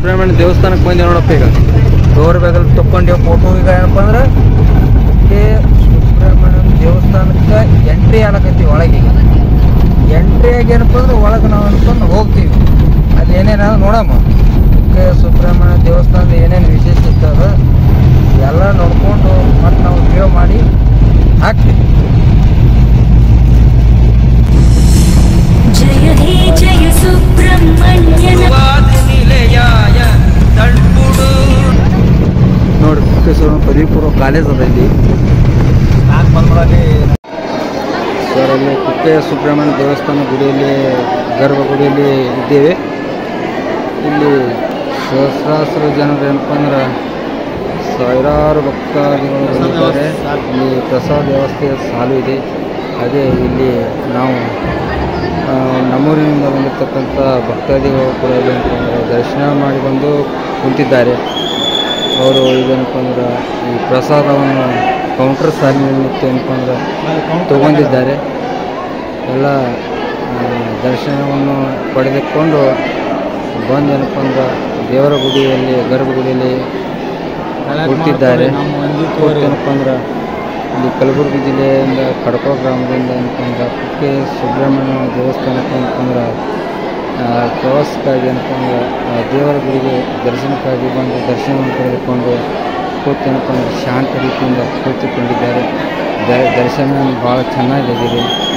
ಸುಬ್ರಹ್ಮಣ್ಯ ದೇವಸ್ಥಾನಕ್ಕೆ ಬಂದೆ ನೋಡಪ್ಪ ಈಗ ಡೋರ್ ಬೇಗಲ್ ತಕ್ಕೊಂಡೇವು ಫೋಟೋ ಈಗ ಏನಪ್ಪ ಅಂದ್ರೆ ಕೆ ಸುಬ್ರಹ್ಮಣ್ಯ ದೇವಸ್ಥಾನಕ್ಕೆ ಎಂಟ್ರಿ ಆಗಕತ್ತೀವಿ ಒಳಗೆ ಈಗ ಎಂಟ್ರಿ ಆಗಿ ಏನಪ್ಪ ಅಂದ್ರೆ ಒಳಗೆ ನಾವು ಅನ್ಕೊಂಡು ಹೋಗ್ತೀವಿ ಅಲ್ಲಿ ಏನೇನು ನೋಡಮ್ಮ ಕೆ ಸುಬ್ರಹ್ಮಣ್ಯ ದೇವಸ್ಥಾನದ ಏನೇನು ವಿಶೇಷತೆ ಅದ ಎಲ್ಲ ನೋಡ್ಕೊಂಡು ಮತ್ತೆ ನಾವು ವಿಡಿಯೋ ಮಾಡಿ ಹಾಕ್ತೀವಿ जय हे जय सुब्रह्मण्यन ನೋಡಿ ಕುಕ್ಕೇಶ್ವರ ಪದವಿ ಪೂರ್ವ ಕಾಲೇಜ್ ಅದ ಇಲ್ಲಿ ಸರ್ ಅಲ್ಲಿ ಕುಕ್ಕೆ ಸುಬ್ರಹ್ಮಣ್ಯ ದೇವಸ್ಥಾನ ಗುಡಿಯಲ್ಲಿ ಗರ್ಭಗುಡಿಯಲ್ಲಿ ಇದ್ದೇವೆ ಇಲ್ಲಿ ಸಹಸ್ರಾಸ್ರ ಜನರು ಏನಪ್ಪ ಅಂದ್ರೆ ಸಾವಿರಾರು ಭಕ್ತಾದಿಗಳು ಬಂದಿದ್ದಾರೆ ಇಲ್ಲಿ ಪ್ರಸಾದ ವ್ಯವಸ್ಥೆ ಸಾಲು ಇದೆ ಹಾಗೆ ಇಲ್ಲಿ ನಾವು ಆ, ನಮ್ಮೂರಿನಿಂದ ಬಂದಿರತಕ್ಕಂಥ ಭಕ್ತಾದಿಗಳು ಕೂಡ ಇಲ್ಲಿ ಏನಪ್ಪ ಅಂದ್ರೆ ದರ್ಶನ ಮಾಡಿ ಬಂದು ಕುಂತಿದ್ದಾರೆ ಅವರು ಇದೇನಪ್ಪ ಅಂದ್ರೆ ಈ ಪ್ರಸಾದವನ್ನು ಕೌಂಟರ್ ಸಾಲಿನಲ್ಲಿ ನಿಂತು ಏನಪ್ಪ ಅಂದ್ರೆ ತಗೊಂಡಿದ್ದಾರೆ ಎಲ್ಲ ಆ, ದರ್ಶನವನ್ನು ಪಡೆದುಕೊಂಡು ಬಂದು ಏನಪ್ಪ ಅಂದ್ರೆ ದೇವರ ಗುಡಿಯಲ್ಲಿ ಗರ್ಭಗುಡಿಯಲ್ಲಿ ಕೂತಿದ್ದಾರೆ ಏನಪ್ಪ ಅಂದ್ರೆ ಇಲ್ಲಿ ಕಲಬುರಗಿ ಜಿಲ್ಲೆಯಿಂದ ಕಡಪ ಗ್ರಾಮದಿಂದ ಏನಪ್ಪ ಅಂದ್ರೆ ಕುಕ್ಕೆ ಸುಬ್ರಹ್ಮಣ್ಯ ದೇವಸ್ಥಾನಕ್ಕೆ ಏನಪ್ಪ ಅಂದ್ರೆ ಆ, ಪ್ರವಾಸಕ್ಕಾಗಿ ಏನಪ್ಪ ಅಂದ್ರೆ ಆ, ದೇವರ ಗುಡಿಗೆ ದರ್ಶನಕ್ಕಾಗಿ ಬಂದು ದರ್ಶನವನ್ನು ಪಡೆದುಕೊಂಡು ಕೂತು ಏನಪ್ಪ ಅಂದ್ರೆ ಶಾಂತ ರೀತಿಯಿಂದ ಕೂತುಕೊಂಡಿದ್ದಾರೆ ದ- ದರ್ಶನ ಭಾಳ ಚೆನ್ನಾಗಿದೆ